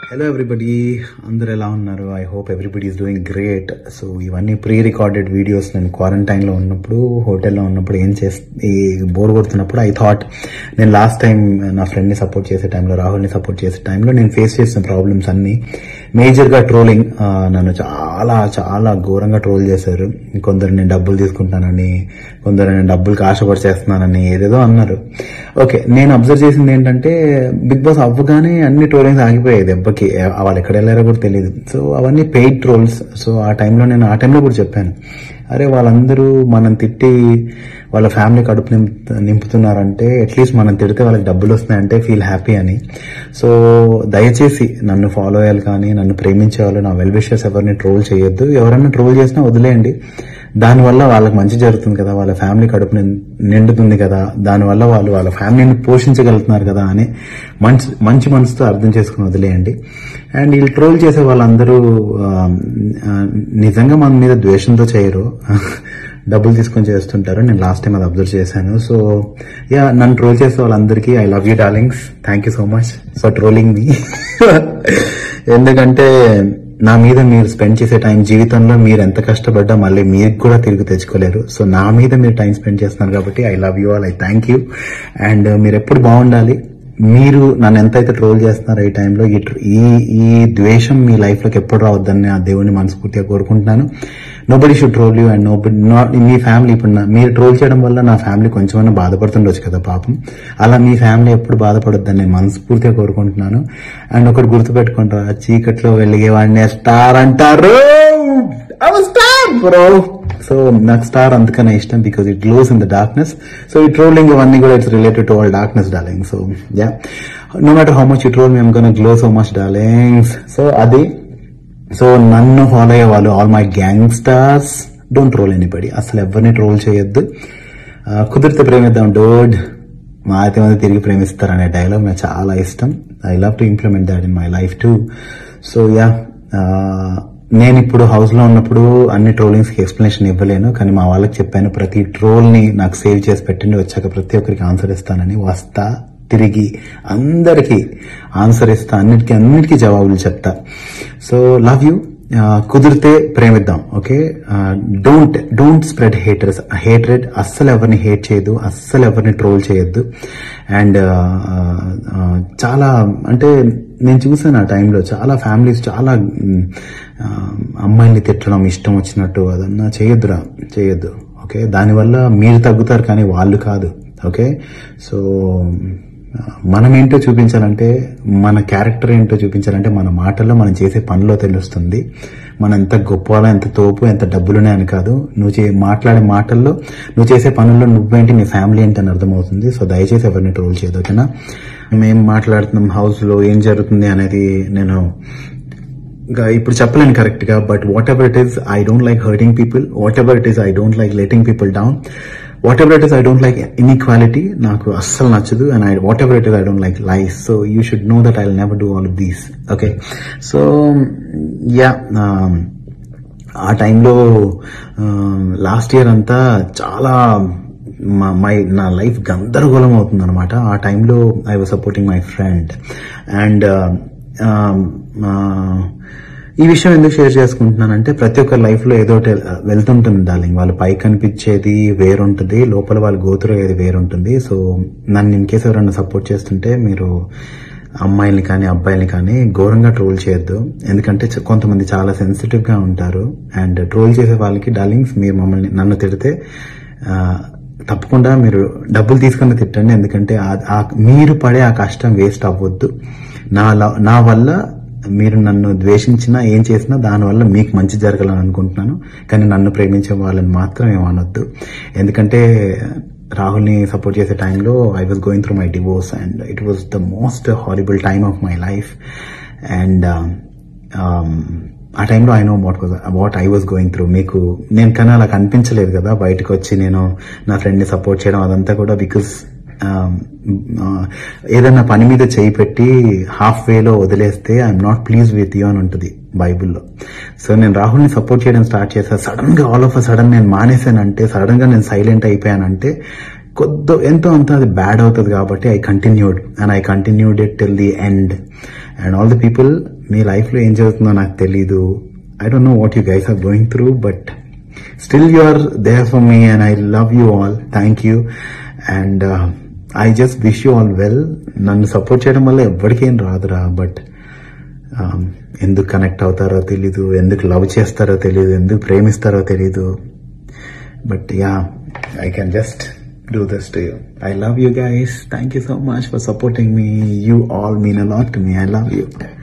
hello everybody అందరు ఎలా ఉన్నారు I hope everybody is doing great so ఇవన్నీ ప్రీ రికార్డెడ్ వీడియోస్ నేను క్వారంటైన్లో ఉన్నప్పుడు హోటల్లో ఉన్నప్పుడు ఏం చేస్తే బోర్ కొడుతున్నప్పుడు ఐ థాట్ నేను లాస్ట్ టైం నా ఫ్రెండ్ని సపోర్ట్ చేసే టైంలో రాహుల్ని సపోర్ట్ చేసే టైంలో నేను ఫేస్ చేసిన ప్రాబ్లమ్స్ అన్ని మేజర్గా ట్రోలింగ్ నన్ను చాలా చాలా ఘోరంగా ట్రోల్ చేశారు కొందరు నేను డబ్బులు తీసుకుంటానని కొందరు నేను డబ్బులకి ఆశపడి చేస్తున్నానని ఏదేదో అన్నారు ఓకే నేను అబ్జర్వ్ చేసింది ఏంటంటే బిగ్ బాస్ అవ్వగానే అన్ని ట్రోలింగ్స్ ఆగిపోయాయి దెబ్బకి ఏ- వాళ్ళు ఎక్కడ వెళ్ళారో కూడా తెలియదు సో అవన్నీ పెయిడ్ ట్రోల్స్ సో ఆ టైంలో నేను ఆ టైంలో కూడా చెప్పాను అరే వాళ్ళందరూ మనం తిట్టి వాళ్ళ ఫ్యామిలీ కడుపు నింపు నింపుతున్నారంటే అట్లీస్ట్ మనం తిడితే వాళ్ళకి డబ్బులు వస్తున్నాయంటే ఫీల్ హ్యాపీ అని సో దయచేసి నన్ను ఫాలో అయ్యాలి కానీ నన్ను ప్రేమించే వాళ్ళు నా వెల్ విషర్స్ ఎవరిని ట్రోల్ చేయొద్దు ఎవరైనా ట్రోల్ చేసినా వదిలేయండి దానివల్ల వాళ్ళకి మంచి జరుగుతుంది కదా వాళ్ళ ఫ్యామిలీ కడుపు నిం- నిండుతుంది కదా దానివల్ల వాళ్ళు వాళ్ళ ఫ్యామిలీని పోషించగలుగుతున్నారు కదా అని మంచి మంచి మనసుతో అర్థం చేసుకుని వదిలేయండి అండ్ వీళ్ళు ట్రోల్ చేసే వాళ్ళందరూ ఆ, ఆ, నిజంగా మన మీద ద్వేషంతో చేయరు డబ్బులు తీసుకొని చేస్తుంటారు నేను లాస్ట్ టైం అది అబ్జర్వ్ చేశాను సో యా నన్ను ట్రోల్ చేసే వాళ్ళందరికీ I love you darlings thank you so much for trolling me ఎందుకంటే నా మీద మీరు స్పెండ్ చేసే టైం జీవితంలో మీరు ఎంత కష్టపడ్డా మళ్ళీ మీరు కూడా తిరిగి తెచ్చుకోలేరు సో నా మీద మీరు టైం స్పెండ్ చేస్తున్నారు కాబట్టి I love you all I thank you and మీరు ఎప్పుడు బాగుండాలి మీరు నన్ను ఎంతైతే ట్రోల్ చేస్తున్నారో ఈ టైంలో ఈ tr- ఈ ఈ ద్వేషం మీ లైఫ్ లోకి ఎప్పుడు రావద్దని ఆ దేవుని మనస్ఫూర్తిగా కోరుకుంటున్నాను nobody should troll you and nobody not మీ ఫ్యామిలీ ఇప్పుడు నా- మీరు ట్రోల్ చేయడం వల్ల నా ఫ్యామిలీ కొంచెమన్నా బాధపడుతుండొచ్చు కదా పాపం అలా మీ ఫ్యామిలీ ఎప్పుడు బాధపడొద్దని నేను మనస్ఫూర్తిగా కోరుకుంటున్నాను అండ్ ఒకటి గుర్తుపెట్టుకుంటారా చీకట్లో వెలిగేవాడిని స్టార్ అంటారు స్టార్ బ్రో సో నాకు స్టార్ అందుకనే ఇష్టం because it glows in the darkness so ఈ ట్రోలింగ్ ఇవన్నీ కూడా it's related to all darkness darling so yeah no matter how much you troll మేము gonna glow so much darlings so అది so నన్ను follow అయ్యే వాళ్ళు all my gang stars don't troll anybody అసలు ఎవరిని ట్రోల్ చేయొద్దు ఆ, కుదిరితే ప్రేమిద్దాం డోడ్ మా అయితే మంది తిరిగి ప్రేమిస్తారనే డైలాగ్ నాకు చాలా ఇష్టం I love to implement that in my life too so yeah నేను ఇప్పుడు హౌస్ లో ఉన్నప్పుడు అన్ని ట్రోలింగ్స్ కి ఎక్స్ప్లెనేషన్ ఇవ్వలేను కానీ మా వాళ్ళకి చెప్పాను ప్రతి ట్రోల్ ని నాకు సేవ్ చేసి పెట్టండి వచ్చాక ప్రతి ఒక్కరికి ఆన్సర్ ఇస్తానని వస్తా తిరిగి అందరికి ఆన్సర్ ఇస్తా అన్నిటికీ అన్నిటికీ జవాబులు చెప్తా సో లవ్ యూ కుదిరితే ప్రేమిద్దాం okay don't don't spread haters hatred అస్సలు ఎవరిని హేట్ చేయదు అస్సలు ఎవరిని ట్రోల్ చేయొద్దు అండ్ చాలా అంటే నేను చూసాను ఆ టైంలో చాలా ఫ్యామిలీస్ చాలా మ్, ఆ, అమ్మాయిల్ని తిట్టడం ఇష్టం వచ్చినట్టు అదన్నా చేయొద్దురా చేయొద్దు ఓకే దానివల్ల మీరు తగ్గుతారు కానీ వాళ్ళు కాదు ఓకే సో ఆ, మనం ఏంటో చూపించాలంటే మన క్యారెక్టర్ ఏంటో చూపించాలంటే మన మాటల్లో మనం చేసే పనిలో తెలుస్తుంది మనం ఎంత గొప్పవాళ్ళం ఎంత తోపు ఎంత డబ్బులునే అని కాదు నువ్వు చే మాట్లాడే మాటల్లో నువ్వు చేసే పనుల్లో నువ్వేంటి నీ ఫ్యామిలీ ఏంటి అని అర్థమవుతుంది సో దయచేసి ఎవరిని ట్రోల్ చేయదు ఓకేనా మేము మాట్లాడుతున్నాం హౌస్ లో ఏం జరుగుతుంది అనేది నేను ఇంకా ఇప్పుడు చెప్పలేను కరెక్ట్ గా but whatever it is I don't like hurting people whatever it is I don't like letting people down whatever it is I don't like inequality నాకు అస్సలు నచ్చదు and I whatever it is I don't like life so you should know that I will never do all of these okay so yeah ఆ టైంలో last year అంతా చాలా మా- my నా life గందరగోళం అవుతుంది అనమాట ఆ టైంలో I was supporting my friend and ఈ విషయం ఎందుకు షేర్ చేసుకుంటున్నానంటే ప్రతి ఒక్క లైఫ్ లో ఏదో ఒకటి వెళ్తుంటుంది డార్లింగ్ వాళ్ళు పై కనిపించేది వేరుంటుంది లోపల వాళ్ళు గోతురు అయ్యేది వేరుంటుంది సో నన్ను ఇన్ కేసు ఎవరైనా సపోర్ట్ చేస్తుంటే మీరు అమ్మాయిల్ని కానీ అబ్బాయిల్ని కానీ ఘోరంగా ట్రోల్ చేయొద్దు ఎందుకంటే చ- కొంతమంది చాలా సెన్సిటివ్ గా ఉంటారు అండ్ ట్రోల్ చేసే వాళ్ళకి డార్లింగ్స్ మీరు మమ్మల్ని నన్ను తిడితే ఆ, తప్పకుండా మీరు డబ్బులు తీసుకుని తిట్టండి ఎందుకంటే ఆ- ఆ మీరు పడే ఆ కష్టం వేస్ట్ అవ్వద్దు నా ల- నా వల్ల మీరు నన్ను ద్వేషించినా ఏం చేసినా దానివల్ల మీకు మంచి జరగాలని అనుకుంటున్నాను కానీ నన్ను ప్రేమించే వాళ్ళని మాత్రం ఏమనొద్దు ఎందుకంటే రాహుల్ని సపోర్ట్ చేసే టైంలో I was going through my divorce and it was the most horrible time of my life and ఆ టైంలో I know what was what I was going through మీకు నేను కానీ అలా కనిపించలేదు కదా బయటకు వచ్చి నేను నా ఫ్రెండ్ని సపోర్ట్ చేయడం అదంతా కూడా బికాస్ ఏదైనా పని మీద చేయి పెట్టి హాఫ్ వేలో వదిలేస్తే I'm not please with you అని ఉంటుంది బైబిల్లో సో నేను రాహుల్ని సపోర్ట్ చేయడం స్టార్ట్ చేశా సడన్ గా ఆల్ ఆఫ్ అ సడన్ నేను మానేశానంటే సడన్ గా నేను సైలెంట్ అయిపోయానంటే కొద్ది ఎంతో అంత అది బ్యాడ్ అవుతుంది కాబట్టి I continued and I continued it till the end and all the people మీ లైఫ్లో ఏం జరుగుతుందో నాకు తెలీదు I don't know what you guys are going through but still you are there for me and I love you all thank you and I just wish you all well నన్ను support చేయడం వల్ల ఎవరికేం రాదురా but ఎందుకు connect అవుతారో తెలీదు ఎందుకు love చేస్తారో తెలీదు ఎందుకు ప్రేమిస్తారో తెలీదు but yeah I can just do this to you I love you guys thank you so much for supporting me you all mean a lot to me I love you